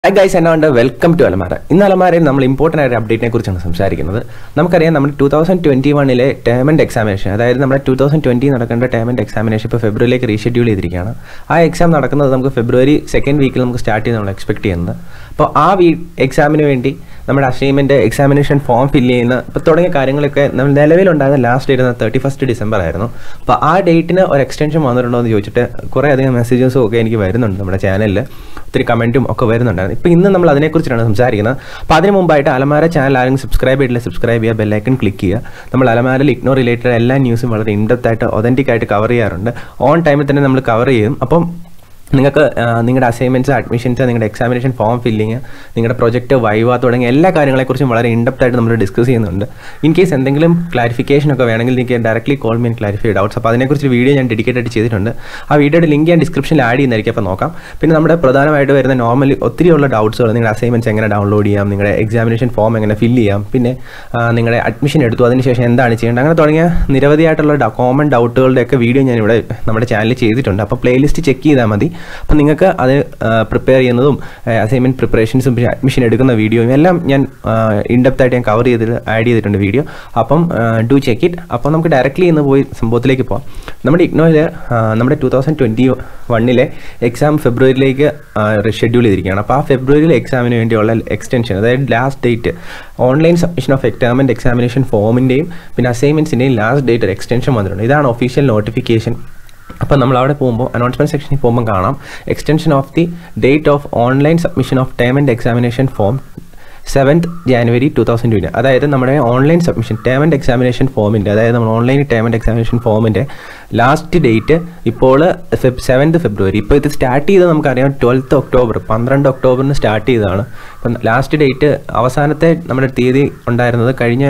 hi guys എന്നാണ്ട് welcome to Alamara ഇന്ന് അലമാരയിൽ നമ്മൾ ഇമ്പോർട്ടൻ്റ് ആയ അപ്ഡേറ്റിനെ കുറിച്ചാണ് സംസാരിക്കുന്നത് നമുക്കറിയാം നമ്മുടെ ടൂ തൗസൻഡ് ട്വൻറ്റി വണ്ണിലെ ടേമൻറ്റ് എക്സാമിനേഷൻ അതായത് നമ്മുടെ ടൂ തൗസൻഡ് ട്വൻറ്റി നടക്കേണ്ട ടേമൻറ്റ് എക്സാമിനേഷൻ ഇപ്പോൾ ഫെബ്രുവരിയിലേക്ക് റീഷെഡ്യൂൾ ചെയ്തിരിക്കുകയാണ് ആ എക്സാം നടക്കുന്നത് നമുക്ക് ഫെബ്രുവരി സെക്കൻഡ് വീക്കിൽ നമുക്ക് സ്റ്റാർട്ട് ചെയ്ത് നമ്മൾ എക്സ്പെക്ട് ചെയ്യുന്നത് അപ്പോൾ ആ വീ എക്സാമിന് വേണ്ടി നമ്മുടെ അസൈൻമെൻറ്റ് എക്സാമിനേഷൻ ഫോം ഫില്ല് ചെയ്യുന്ന ഇപ്പോൾ തുടങ്ങിയ കാര്യങ്ങളൊക്കെ നമ്മൾ നിലവിലുണ്ടായിരുന്ന last date thirty first December ആയിരുന്നു അപ്പോൾ ആ ഡേറ്റിന് ഒരു എക്സ്റ്റൻഷൻ വന്നിട്ടുണ്ടോ എന്ന് ചോദിച്ചിട്ട് കുറേ അധികം മെസ്സേജസും ഒക്കെ എനിക്ക് വരുന്നുണ്ട് നമ്മുടെ ചാനലിൽ ഒത്തിരി കമൻറ്റും ഒക്കെ വരുന്നുണ്ടായിരുന്നു ഇപ്പോൾ ഇന്ന് നമ്മൾ അതിനെക്കുറിച്ചാണ് സംസാരിക്കുന്നത് അപ്പോൾ അതിന് മുമ്പായിട്ട് അലമാര ചാനൽ ആരെങ്കിലും സബ്സ്ക്രൈബ് ചെയ്തില്ല സബ്സ്ക്രൈബ് ചെയ്യുക ബെല്ലൈക്കൺ ക്ലിക്ക് ചെയ്യുക നമ്മൾ അലമാരയിൽ ഇഗ്നോർ റിലേറ്റഡ് എല്ലാ ന്യൂസും വളരെ ഇൻഡെപ്ത് ആയിട്ട് ഒതൻറ്റിക് ആയിട്ട് കവർ ചെയ്യാറുണ്ട് ഓൺ ടൈമിൽ തന്നെ നമ്മൾ കവർ ചെയ്യും അപ്പം നിങ്ങൾക്ക് ആ, നിങ്ങളുടെ അസൈൻമെൻറ്റ്സ് അഡ്മിഷൻസ് നിങ്ങളുടെ എക്സാമിനേഷൻ ഫോം ഫില്ലിങ് നിങ്ങളുടെ പ്രൊജക്റ്റ് വൈവ തുടങ്ങിയ എല്ലാ കാര്യങ്ങളെക്കുറിച്ചും വളരെ ഇൻഡെപ്ത് ആയിട്ട് നമ്മൾ ഡിസ്കസ് ചെയ്യുന്നുണ്ട് ഇൻ കേസ് എന്തെങ്കിലും ക്ലാരിഫിക്കേഷൻ ഒക്കെ വേണമെങ്കിൽ നിങ്ങൾക്ക് directly call me and clarify doubts അപ്പോൾ അതിനെക്കുറിച്ച് ഒരു വീഡിയോ ഞാൻ ഡെഡിക്കേറ്റ് ആയിട്ട് ചെയ്തിട്ടുണ്ട് ആ വീഡിയോയുടെ ലിങ്ക് ഞാൻ ഡിസ്ക്രിപ്ഷനിൽ ആഡ് ചെയ്യുന്നതായിരിക്കും അപ്പോൾ നോക്കാം പിന്നെ നമ്മുടെ പ്രധാനമായിട്ട് വരുന്ന നോർമലി ഒത്തിരിയുള്ള ഡൗട്ട്സുകൾ നിങ്ങളുടെ അസൈൻമെൻറ്റ്സ് എങ്ങനെ ഡൗൺലോഡ് ചെയ്യാം നിങ്ങളുടെ എക്സാമിനേഷൻ ഫോം എങ്ങനെ ഫില്ല് ചെയ്യാം പിന്നെ ആ, നിങ്ങളുടെ അഡ്മിഷൻ എടുത്തു അതിനുശേഷം എന്താണ് ചെയ്യേണ്ടത് അങ്ങനെ തുടങ്ങിയ നിരവധിയായിട്ടുള്ള കോമൺ ഡൗട്ടുകളുടെയൊക്കെ വീഡിയോ ഞാൻ ഇവിടെ നമ്മുടെ ചാനലിൽ ചെയ്തിട്ടുണ്ട് അപ്പോൾ പ്ലേലിസ്റ്റ് ചെക്ക് ചെയ്താൽ മതി അപ്പോൾ നിങ്ങൾക്ക് അത് പ്രിപ്പയർ ചെയ്യുന്നതും അസൈൻമെൻറ്റ് പ്രിപ്പറേഷൻസും പിന്നെ അഡ്മിഷൻ എടുക്കുന്ന വീഡിയോയും എല്ലാം ഞാൻ ഇൻഡെപ്ത് ആയിട്ട് ഞാൻ കവർ ചെയ്തിട്ട് ആഡ് ചെയ്തിട്ടുണ്ട് വീഡിയോ അപ്പം ഡു ചെക്ക് ഇറ്റ് അപ്പോൾ നമുക്ക് ഡയറക്റ്റ്ലി ഇന്ന് പോയി സംഭവത്തിലേക്ക് പോകാം നമ്മുടെ ഇഗ്നോയിൽ നമ്മുടെ ടൂ തൗസൻഡ് ട്വൻറ്റി വണ്ണിലെ എക്സാം ഫെബ്രുവരിയിലേക്ക് ഷെഡ്യൂൾ ചെയ്തിരിക്കുകയാണ് അപ്പോൾ ആ ഫെബ്രുവരിയിലെ എക്സാമിന് വേണ്ടിയുള്ള എക്സ്റ്റൻഷൻ അതായത് last date online submission of എക്സാമിൻ്റെ എക്സാമിനേഷൻ ഫോമിൻ്റെയും പിന്നെ അസൈൻമെൻറ്റ്സിൻ്റെയും ലാസ്റ്റ് ഡേറ്റ് ഒരു എക്സ്റ്റൻഷൻ വന്നിട്ടുണ്ട് ഇതാണ് ഒഫീഷ്യൽ നോട്ടിഫിക്കേഷൻ അപ്പോൾ നമ്മൾ അവിടെ പോകുമ്പോൾ അനൗൺസ്മെൻറ്റ് സെക്ഷനിൽ പോകുമ്പോൾ കാണാം extension of the date of online submission of term and examination form seventh January two thousand twenty അതായത് നമ്മുടെ online submission term and examination ഫോമിൻ്റെ അതായത് നമ്മൾ ഓൺലൈൻ ടേം ആൻഡ് എക്സാമിനേഷൻ ഫോമിൻ്റെ ലാസ്റ്റ് ഡേറ്റ് ഇപ്പോൾ ഫെബ് സെവൻത്ത് ഫെബ്രുവരി ഇപ്പോൾ ഇത് start ചെയ്തത് നമുക്കറിയാം ട്വൽത്ത് ഒക്ടോബർ പന്ത്രണ്ട് ഒക്ടോബറിന് സ്റ്റാർട്ട് ചെയ്തതാണ് ഇപ്പം ലാസ്റ്റ് ഡേറ്റ് അവസാനത്തെ നമ്മുടെ തീയതി ഉണ്ടായിരുന്നത് കഴിഞ്ഞ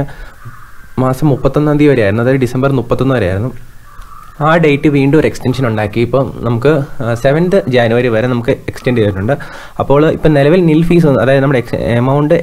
മാസം മുപ്പത്തൊന്നാം തീയതി വരെ ആയിരുന്നു അതായത് ഡിസംബർ മുപ്പത്തൊന്ന് വരെ ആയിരുന്നു ആ ഡേറ്റ് വീണ്ടും ഒരു എക്സ്റ്റൻഷൻ ഉണ്ടാക്കി ഇപ്പം നമുക്ക് സെവൻത്ത് ജാനുവരി വരെ നമുക്ക് എക്സ്റ്റെൻഡ് ചെയ്തിട്ടുണ്ട് അപ്പോൾ ഇപ്പം നിലവിൽ നിൽ ഫീസ് അതായത് നമ്മുടെ എമൗണ്ട്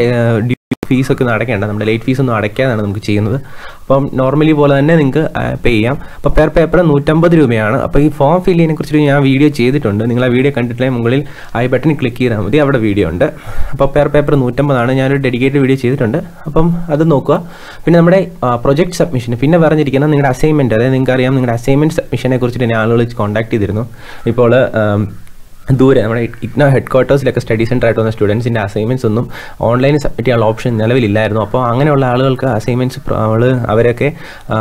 ഫീസ് ഒക്കെ ഒന്നും അടയ്ക്കേണ്ട നമ്മുടെ ലേറ്റ് ഫീസ് ഒന്നും അടയ്ക്കാതാണ് നമുക്ക് ചെയ്യുന്നത് അപ്പം നോർമലി പോലെ തന്നെ നിങ്ങൾക്ക് പേ ചെയ്യാം അപ്പോൾ പെർ പേപ്പർ നൂറ്റമ്പത് രൂപയാണ് അപ്പോൾ ഈ ഫോം ഫില്ല് ചെയ്യുന്നതിനെ കുറിച്ച് ഞാൻ വീഡിയോ ചെയ്തിട്ടുണ്ട് നിങ്ങൾ ആ വീഡിയോ കണ്ടിട്ടില്ലെങ്കിൽ മുകളിൽ ഐ ബട്ടണിൽ ക്ലിക്ക് ചെയ്താൽ മതി അവിടെ വീഡിയോ ഉണ്ട് അപ്പോൾ പെർ പേപ്പർ നൂറ്റമ്പതാണ് ഞാനൊരു ഡെഡിക്കേറ്റഡ് വീഡിയോ ചെയ്തിട്ടുണ്ട് അപ്പം അത് നോക്കുക പിന്നെ നമ്മുടെ പ്രൊജക്ട് സബ്മിഷൻ പിന്നെ പറഞ്ഞിരിക്കുന്നത് നിങ്ങളുടെ അസൈൻമെൻറ്റ് അതായത് നിങ്ങൾക്ക് അറിയാം നിങ്ങളുടെ അസൈൻമെൻറ്റ് സബ്മിഷനെ കുറിച്ചിട്ട് ഞാൻ ആളുകൾ കോൺടാക്ട് ചെയ്തിരുന്നു ഇപ്പോൾ ആം, ദൂരെ നമ്മുടെ ഇഗ്നോ ഹെഡ് ക്വാർട്ടേഴ്സിലൊക്കെ സ്റ്റഡി സെൻറ്റർ ആയിട്ട് വന്ന സ്റ്റുഡൻസിൻ്റെ അസൈൻമെൻറ്റ്സ് ഒന്നും ഓൺലൈനിൽ സബ്മിറ്റ് ചെയ്യാനുള്ള ഓപ്ഷൻ നിലവിലില്ലായിരുന്നു അപ്പോൾ അങ്ങനെയുള്ള ആളുകൾക്ക് അസൈൻമെൻറ്റ്സ് നമ്മൾ അവരൊക്കെ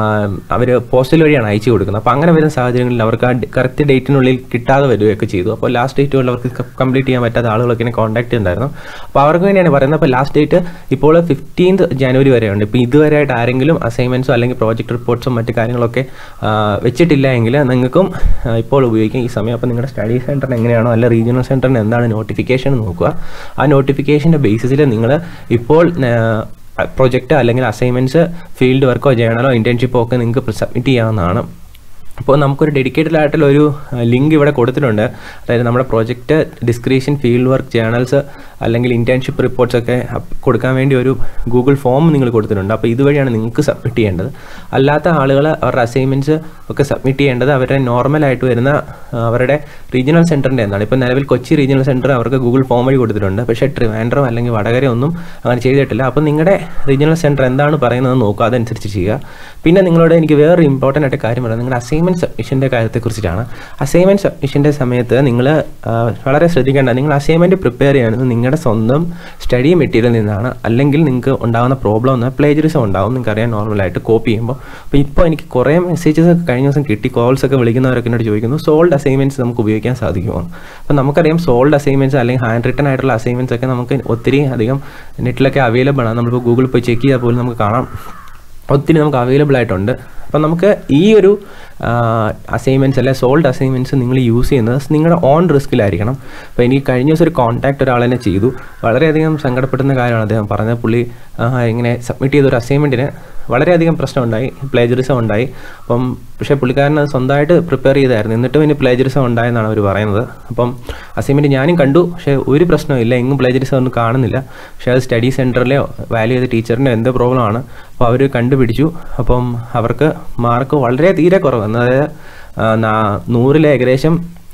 അവർ പോസ്റ്റൽ വഴിയാണ് അയച്ചു കൊടുക്കുന്നത് അപ്പോൾ അങ്ങനെ വരുന്ന സാഹചര്യങ്ങളിൽ അവർക്ക് ആ കറക്റ്റ് ഡേറ്റിനുള്ളിൽ കിട്ടാതെ വരികയൊക്കെ ചെയ്തു അപ്പോൾ ലാസ്റ്റ് ഡേറ്റുകളിൽ അവർക്ക് കംപ്ലീറ്റ് ചെയ്യാൻ പറ്റാത്ത ആളുകളൊക്കെ എന്നെ കോൺടാക്ട് ചെയ്തിട്ടുണ്ടായിരുന്നു അപ്പോൾ അവർക്ക് വേണ്ടിയാണ് പറയുന്നത് അപ്പോൾ ലാസ്റ്റ് ഡേറ്റ് ഇപ്പോൾ ഫിഫ്റ്റീൻത് ജനുവരി വരെയുണ്ട് ഇപ്പോൾ ഇതുവരെയായിട്ട് ആരെങ്കിലും അസൈൻമെൻറ്റ്സോ അല്ലെങ്കിൽ പ്രോജക്റ്റ് റിപ്പോർട്ട്സോ മറ്റു കാര്യങ്ങളൊക്കെ ആ, വെച്ചിട്ടില്ല എങ്കിൽ നിങ്ങൾക്കും ആ, ഇപ്പോൾ ഉപയോഗിക്കാം ഈ സമയം അപ്പോൾ നിങ്ങളുടെ സ്റ്റഡി സെൻറ്ററിന് എങ്ങനെയാണോ അല്ല റീജിയണൽ സെൻറ്ററിന് എന്താണ് നോട്ടിഫിക്കേഷൻ നോക്കുക ആ നോട്ടിഫിക്കേഷൻ്റെ ബേസിസിൽ നിങ്ങൾ ഇപ്പോൾ പ്രൊജക്റ്റ് അല്ലെങ്കിൽ അസൈൻമെൻറ്റ്സ് ഫീൽഡ് വർക്കോ ജേണലോ ഇൻറ്റേൺഷിപ്പോ ഒക്കെ നിങ്ങൾക്ക് സബ്മിറ്റ് ചെയ്യാവുന്നതാണ് അപ്പോൾ നമുക്കൊരു ഡെഡിക്കേറ്റഡ് ആയിട്ടുള്ള ഒരു ലിങ്ക് ഇവിടെ കൊടുത്തിട്ടുണ്ട് അതായത് നമ്മുടെ project description field work journals അല്ലെങ്കിൽ ഇൻറ്റേൺഷിപ്പ് റിപ്പോർട്ട്സ് ഒക്കെ അപ്പ് കൊടുക്കാൻ വേണ്ടി ഒരു ഗൂഗിൾ ഫോം നിങ്ങൾ കൊടുത്തിട്ടുണ്ട് അപ്പോൾ ഇതുവഴിയാണ് നിങ്ങൾക്ക് സബ്മിറ്റ് ചെയ്യേണ്ടത് അല്ലാത്ത ആളുകൾ അവരുടെ അസൈൻമെൻറ്റ്സ് ഒക്കെ സബ്മിറ്റ് ചെയ്യേണ്ടത് അവരുടെ നോർമലായിട്ട് വരുന്ന ആ, അവരുടെ റീജിയണൽ സെൻറ്ററിൻ്റെ എന്താണ് ഇപ്പോൾ നിലവിൽ കൊച്ചി റീജിയണൽ സെൻറ്റർ അവർക്ക് ഗൂഗിൾ ഫോം വഴി കൊടുത്തിട്ടുണ്ട് പക്ഷേ ട്രിവാൻഡ്രം അല്ലെങ്കിൽ വടകര ഒന്നും അങ്ങനെ ചെയ്തിട്ടില്ല അപ്പോൾ നിങ്ങളുടെ റീജിയണൽ സെൻറ്റർ എന്താണ് പറയുന്നത് നോക്കുക അതനുസരിച്ച് ചെയ്യുക പിന്നെ നിങ്ങളോട് എനിക്ക് വേറൊരു ഇമ്പോർട്ടൻ്റ് ആയിട്ട് കാര്യം പറയുന്നത് നിങ്ങളുടെ അസൈൻമെൻറ്റ് സബ്മിഷൻ്റെ കാര്യത്തെക്കുറിച്ചിട്ടാണ് അസൈൻമെൻറ്റ് സബ്മിഷൻ്റെ സമയത്ത് നിങ്ങൾ വളരെ ശ്രദ്ധിക്കേണ്ട നിങ്ങൾ അസൈൻമെൻറ്റ് പ്രിപ്പയർ ചെയ്യുന്നത് നിങ്ങളുടെ സ്വന്തം സ്റ്റഡി മെറ്റീരിയൽ നിന്നാണ് അല്ലെങ്കിൽ നിങ്ങൾക്ക് ഉണ്ടാകുന്ന പ്രോബ്ലം എന്ന് പ്ലേജറിസം ഉണ്ടാവും നിങ്ങൾക്കറിയാം നോർമലായിട്ട് കോപ്പി ചെയ്യുമ്പോൾ അപ്പോൾ ഇപ്പോൾ എനിക്ക് കുറേ മെസ്സേജസ് ഒക്കെ കഴിഞ്ഞ ദിവസം കിട്ടി കോൾസ് ഒക്കെ വിളിക്കുന്നവരൊക്കെ എന്നോട് ചോദിക്കുന്നു സോൾഡ് അസൈൻമെൻറ്റ്സ് നമുക്ക് ഉപയോഗിക്കാൻ സാധിക്കുമോ അപ്പോൾ നമുക്കറിയാം സോൾഡ് അസൈൻമെൻറ്റ്സ് അല്ലെങ്കിൽ ഹാൻഡ് റിട്ടൺ ആയിട്ടുള്ള അസൈൻമെൻറ്റ്സ് ഒക്കെ നമുക്ക് ഒത്തിരി അധികം നെറ്റിലൊക്കെ അവൈലബിൾ ആണ് നമ്മളിപ്പോൾ ഗൂഗിളിൽ പോയി ചെക്ക് ചെയ്താൽ പോലും നമുക്ക് കാണാം ഒത്തിരി നമുക്ക് അവൈലബിൾ ആയിട്ടുണ്ട് അപ്പം നമുക്ക് ഈ ഒരു അസൈൻമെൻറ്റ്സ് അല്ലെ സോൾഡ് അസൈൻമെൻറ്റ്സ് നിങ്ങൾ യൂസ് ചെയ്യുന്നത് നിങ്ങളുടെ ഓൺ റിസ്കിലായിരിക്കണം അപ്പോൾ എനിക്ക് കഴിഞ്ഞ ദിവസം ഒരു കോൺടാക്ട് ഒരാളെന്നെ ചെയ്തു വളരെയധികം സങ്കടപ്പെടുന്ന കാര്യമാണ് അദ്ദേഹം പറഞ്ഞ പുള്ളി ആ, ഇങ്ങനെ സബ്മിറ്റ് ചെയ്ത ഒരു അസൈൻമെൻറ്റിന് വളരെയധികം പ്രശ്നം ഉണ്ടായി പ്ലേജറിസം ഉണ്ടായി അപ്പം പക്ഷേ പുള്ളിക്കാരൻ അത് സ്വന്തമായിട്ട് പ്രിപ്പയർ ചെയ്തായിരുന്നു എന്നിട്ടും ഇനി പ്ലേജറിസം ഉണ്ടായെന്നാണ് അവർ പറയുന്നത് അപ്പം അസൈൻമെൻറ്റ് ഞാനും കണ്ടു പക്ഷേ ഒരു പ്രശ്നവും ഇല്ല എങ്ങും പ്ലേജറിസം ഒന്നും കാണുന്നില്ല പക്ഷേ അത് സ്റ്റഡി സെൻറ്ററിലെയോ വാല്യൂ ചെയ്ത ടീച്ചറിൻ്റെ എന്തോ പ്രോബ്ലം ആണ് അപ്പോൾ അവർ കണ്ടുപിടിച്ചു അപ്പം അവർക്ക് മാർക്ക് വളരെ തീരെ കുറവ് അതായത് ആ, നാ- നൂറിൽ ഏകദേശം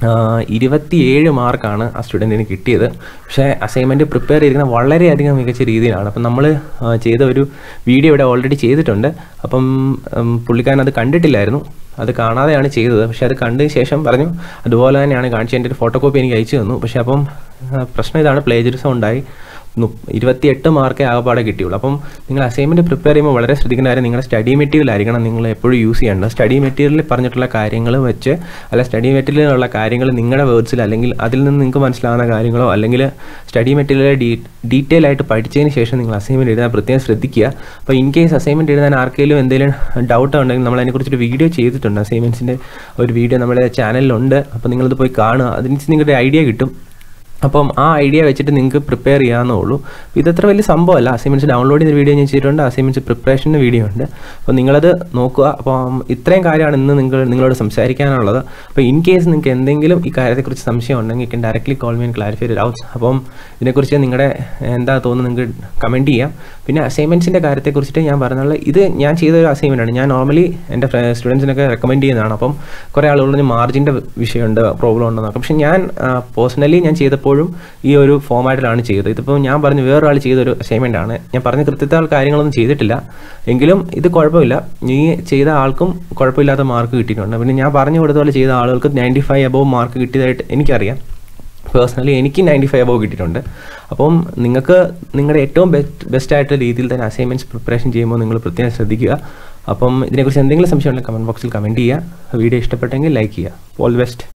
ഇരുപത്തിയേഴ് മാർക്കാണ് ആ സ്റ്റുഡൻറ്റിന് കിട്ടിയത് പക്ഷേ അസൈൻമെൻറ്റ് പ്രിപ്പയർ ചെയ്തിരിക്കുന്നത് വളരെയധികം മികച്ച രീതിയിലാണ് അപ്പം നമ്മൾ ചെയ്ത ഒരു വീഡിയോ ഇവിടെ ഓൾറെഡി ചെയ്തിട്ടുണ്ട് അപ്പം ഉം, പുള്ളിക്കാരൻ അത് കണ്ടിട്ടില്ലായിരുന്നു അത് കാണാതെയാണ് ചെയ്തത് പക്ഷേ അത് കണ്ടതിന് ശേഷം പറഞ്ഞു അതുപോലെ തന്നെയാണ് കാണിച്ച് എൻ്റെ ഒരു ഫോട്ടോ കോപ്പി എനിക്ക് അയച്ചു തന്നു പക്ഷേ അപ്പം ആ, പ്രശ്നം ഇതാണ് പ്ലേജറിസം ഉണ്ടായി നു- ഇരുപത്തിയെട്ട് മാർക്കേ ആകപ്പാടെ കിട്ടിയുള്ളൂ അപ്പം നിങ്ങൾ അസൈൻമെൻറ്റ് പ്രിപ്പയർ ചെയ്യുമ്പോൾ വളരെ ശ്രദ്ധിക്കുന്ന കാര്യം നിങ്ങളുടെ സ്റ്റഡി മെറ്റീരിയൽ ആയിരിക്കണം നിങ്ങൾ എപ്പോഴും യൂസ് ചെയ്യേണ്ടത് സ്റ്റഡി മെറ്റീരിയലിൽ പറഞ്ഞിട്ടുള്ള കാര്യങ്ങൾ വെച്ച് അല്ല സ്റ്റഡി മെറ്റീരിയലിലുള്ള കാര്യങ്ങൾ നിങ്ങളുടെ വേർഡ്സിൽ അല്ലെങ്കിൽ അതിൽ നിന്ന് നിങ്ങൾക്ക് മനസ്സിലാവുന്ന കാര്യങ്ങളോ അല്ലെങ്കിൽ സ്റ്റഡി മെറ്റീരിയൽ ഡീ ഡീറ്റെയിൽ ആയിട്ട് പഠിച്ചതിന് ശേഷം നിങ്ങൾ അസൈൻമെൻറ്റ് എഴുതാൻ പ്രത്യേകം ശ്രദ്ധിക്കുക അപ്പോൾ ഇൻ കേസ് അസൈൻമെൻറ്റ് എഴുതാൻ ആർക്കെങ്കിലും എന്തെങ്കിലും ഡൗട്ട് ഉണ്ടെങ്കിൽ നമ്മൾ അതിനെക്കുറിച്ചൊരു വീഡിയോ ചെയ്തിട്ടുണ്ട് അസൈൻമെൻറ്റ്സിൻ്റെ ഒരു വീഡിയോ നമ്മുടെ ചാനലിലുണ്ട് അപ്പോൾ നിങ്ങളത് പോയി കാണുക അതിന് നിങ്ങളുടെ ഐഡിയ കിട്ടും അപ്പം ആ ഐഡിയ വെച്ചിട്ട് നിങ്ങൾക്ക് പ്രിപ്പയർ ചെയ്യാവുന്നേ ഉള്ളൂ ഇതത്ര വലിയ സംഭവമല്ല അസൈൻമെൻറ്റ്സ് ഡൗൺലോഡ് ചെയ്ത വീഡിയോ ഞാൻ ചെയ്തിട്ടുണ്ട് അസൈൻമെൻറ്റ്സ് പ്രിപ്പറേഷൻ്റെ വീഡിയോ ഉണ്ട് അപ്പോൾ നിങ്ങളത് നോക്കുക അപ്പം ഇത്രയും കാര്യമാണ് ഇന്ന് നിങ്ങൾ നിങ്ങളോട് സംസാരിക്കാനുള്ളത് അപ്പോൾ ഇൻ കേസ് നിങ്ങൾക്ക് എന്തെങ്കിലും ഈ കാര്യത്തെക്കുറിച്ച് സംശയം ഉണ്ടെങ്കിൽ can directly call me and clarify doubts അപ്പം ഇതിനെക്കുറിച്ച് നിങ്ങളുടെ എന്താ തോന്നുന്നത് നിങ്ങൾക്ക് കമൻറ്റ് ചെയ്യാം പിന്നെ അസൈൻമെൻറ്റ്സിൻ്റെ കാര്യത്തെക്കുറിച്ചിട്ട് ഞാൻ പറഞ്ഞുള്ള ഇത് ഞാൻ ചെയ്ത ഒരു അസൈൻമെൻ്റ് ആണ് ഞാൻ നോർമലി എൻ്റെ സ്റ്റുഡൻസിനൊക്കെ റെക്കമെൻഡ് ചെയ്യുന്നതാണ് അപ്പം കുറേ ആളുകൾ മാർജിൻ്റെ വിഷയമുണ്ട് പ്രോബ്ലം ഉണ്ടെന്നൊക്കെ പക്ഷേ ഞാൻ പേഴ്സണലി ഞാൻ ചെയ്തപ്പോഴും ഈ ഒരു ഫോമാറ്റിലാണ് ചെയ്തത് ഇതിപ്പോൾ ഞാൻ പറഞ്ഞു വേറൊരാൾ ചെയ്തൊരു അസൈൻമെൻ്റ് ആണ് ഞാൻ പറഞ്ഞ കൃത്യത്താൽ കാര്യങ്ങളൊന്നും ചെയ്തിട്ടില്ല എങ്കിലും ഇത് കുഴപ്പമില്ല നീ ചെയ്ത ആൾക്കും കുഴപ്പമില്ലാത്ത മാർക്ക് കിട്ടിയിട്ടുണ്ട് പിന്നെ ഞാൻ പറഞ്ഞു കൊടുത്ത പോലെ ചെയ്ത ആളുകൾക്ക് നയൻറ്റി ഫൈവ് അബവ് മാർക്ക് കിട്ടിയതായിട്ട് എനിക്കറിയാം പേഴ്സണലി എനിക്ക് നയൻറ്റി ഫൈവ് അബവ് കിട്ടിയിട്ടുണ്ട് അപ്പം നിങ്ങൾക്ക് നിങ്ങളുടെ ഏറ്റവും ബെസ്റ്റ് ബെസ്റ്റ് ആയിട്ടുള്ള രീതിയിൽ തന്നെ അസൈൻമെൻറ്റ്സ് പ്രിപ്പറേഷൻ ചെയ്യുമ്പോൾ നിങ്ങൾ പ്രത്യേകം ശ്രദ്ധിക്കുക അപ്പം ഇതിനെക്കുറിച്ച് എന്തെങ്കിലും സംശയം ഉണ്ടെങ്കിൽ കമൻറ്റ് ബോക്സിൽ കമൻറ്റ് ചെയ്യുക വീഡിയോ ഇഷ്ടപ്പെട്ടെങ്കിൽ ലൈക്ക് ചെയ്യുക ഓൾ ബെസ്റ്റ്